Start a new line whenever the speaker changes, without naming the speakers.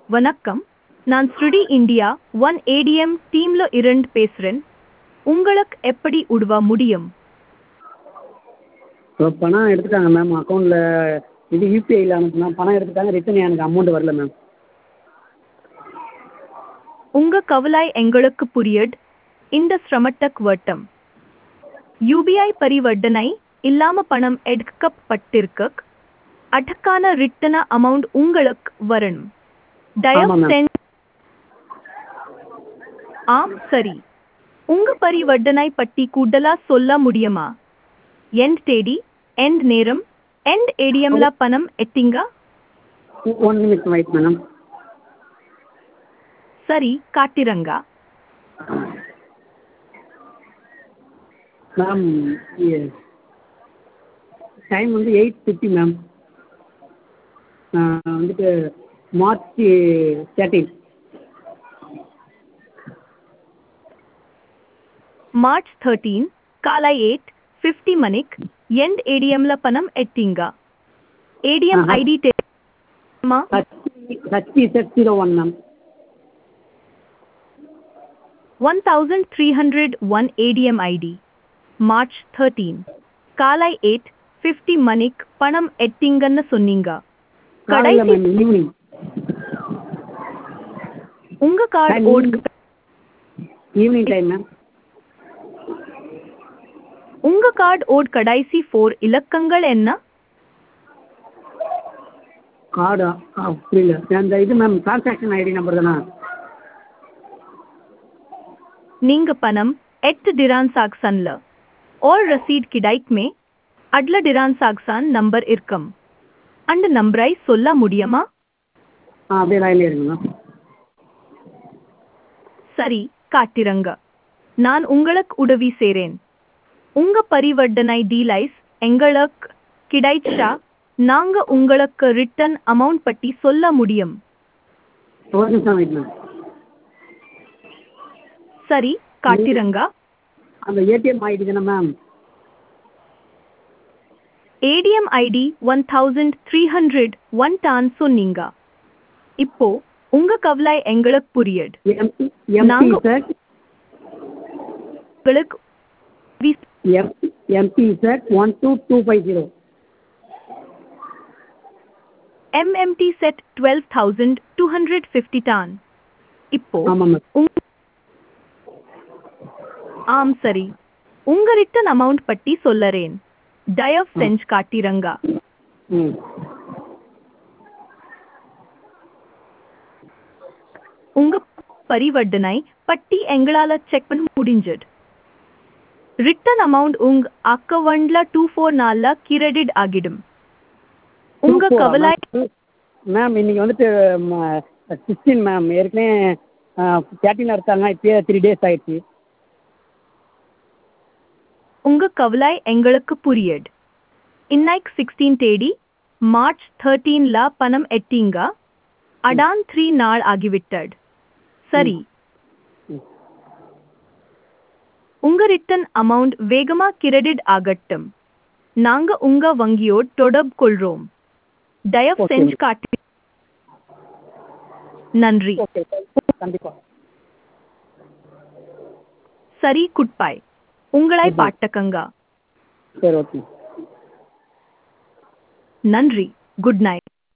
வணக்கம் நான் ஸ்ருடி இந்தியா ஒன் ஏடிஎம் டீம்ல இருந்து பேசுறேன் உங்களுக்கு எப்படி உதவ முடியும்
இப்போ பணம் எடுத்துட்டாங்க மேம் அக்கௌண்ட்டில் இது யூபிஐயில் அனுப்புனா பணம் எடுத்துட்டாங்க ரிட்டன் எனக்கு அமௌண்ட் வரல மேம்
உங்க கவலை எங்களுக்கு புரியுது இந்த சிரமத்துக்கு வட்டம் யூபிஐ பரிவர்த்தனை இல்லாம பணம் எடுக்கப்பட்டிருக்கு அதற்கான ரிட்டன அமௌண்ட் உங்களுக்கு வரணும் தயவு
ஆமாம் மேம்.
செஞ்சு ஆம் சரி உங்க பரிவர்த்தனை பற்றி கூடுதலா சொல்ல முடியுமா எண்ட் தேதி எண்ட் நேரம் எண்ட் ஏடிஎம்ல பணம் எட்டிங்க
ஒன் நிமிஷம் வெயிட் மேடம்
சரி காட்டிரங்க
மேம் டைம் வந்து எயிட் ஃபிஃப்டி மேம் வந்துட்டு மார்ச் தேர்ட்டீன்
మార్చ్ థర్టీన్ కాలా ఎయిట్ ఫిఫ్టీ మనిక్ ఎండ్ ఏడిఎంల పనం ఎట్టింగా ఏడిఎం
ఆహా.
ఐడి మా
HP set zero one ma'am
one thousand three hundred one ATM ID March thirteen కాలా eight fifty మనిక్ పణం ఎట్టింగన్న சொன்னீங்க
காலையில்
கடைசி
மேம் ஈவினிங்
உங்க card
Time
vote
evening time ma'am
உங்க card vote கடைசி four இலக்கங்கள் என்ன
கார்டு புரியல அந்த இது மேம் டிரான்சாக்ஷன் ஐடி நம்பர் தானே
நீங்க பணம் எட்டு டிரான் சாக்சன்ல और रसीद கிடைக் மே அட்ல டிரான் சாக்சான் நம்பர் இருக்கும் அந்த நம்பரை சொல்ல முடியுமா
ஆ அப்படியே லைன்லேயே இருங்க மேம்
சரி காட்டிரங்க நான் உங்களுக்கு உதவி செய்றேன் உங்க பரிவர்த்தனை டீலைஸ் எங்களுக்கு கிடைச்சா நாங்க உங்களுக்கு ரிட்டர்ன் அமௌண்ட் பற்றி சொல்ல முடியும்
ஒரு நிமிஷம் வெயிட் மேம்
சரி காட்டிரங்க
அந்த ஏடிஎம் ஐடி தானே ma'am
ATM ID one thousand three hundred one டான் சொன்னீங்க இப்போ உங்க கவலை எங்களுக்கு புரியுது
எம்பி எம்பி
நாங்க-
சார்
உங்களுக்கு வி-
எம் எம்பி sir one two two five zero
MMT set 12,250 டான் இப்போ
ஆமாம் மேம்
உங் ஆம் சரி உங்க ரிட்டன் அமௌண்ட் பற்றி சொல்லறேன் தயவு செஞ்சு காட்டிரங்க
ம்
உங்க பரிவர்த்தனை பட்டி எங்களால செக் பண்ண முடிஞ்சது ரிட்டன் அமௌண்ட் உங்க அக்கவுண்ட்ல டூ ஃபோர் நாள்ல கிரெடிட் ஆகிடும் உங்க
Two four ஆ
கவலை
மேம்? மேம் இன்னைக்கு வந்துட்டு சிக்ஸ்டீன் மேம் ஏற்கனவே தேர்ட்டின் எடுத்தாங்க இப்போயே த்ரீ டேஸ் ஆயிடுச்சு
உங்க கவலை எங்களுக்கு புரியுது இன்னைக்கு சிக்ஸ்டீன் தேதி மார்ச் தேர்ட்டீன்ல பணம் எட்டிங்க அடான் த்ரீ நாள் ஆகிவிட்டது சரி
ம்.
உங்க ரிட்டன் அமௌண்ட் வேகமா கிரெடிட் ஆகட்டும் நாங்க உங்க வங்கியோடு தொடர்பு கொள்றோம் தயவு
Okay.
செஞ்சு காட்டி நன்றி
ஓகே கண்டிப்பாக
சரி குட்பாய் உங்களை
Goodbye.
பாட்டக்கங்க
சரி ஓகே
நன்றி குட் நைட்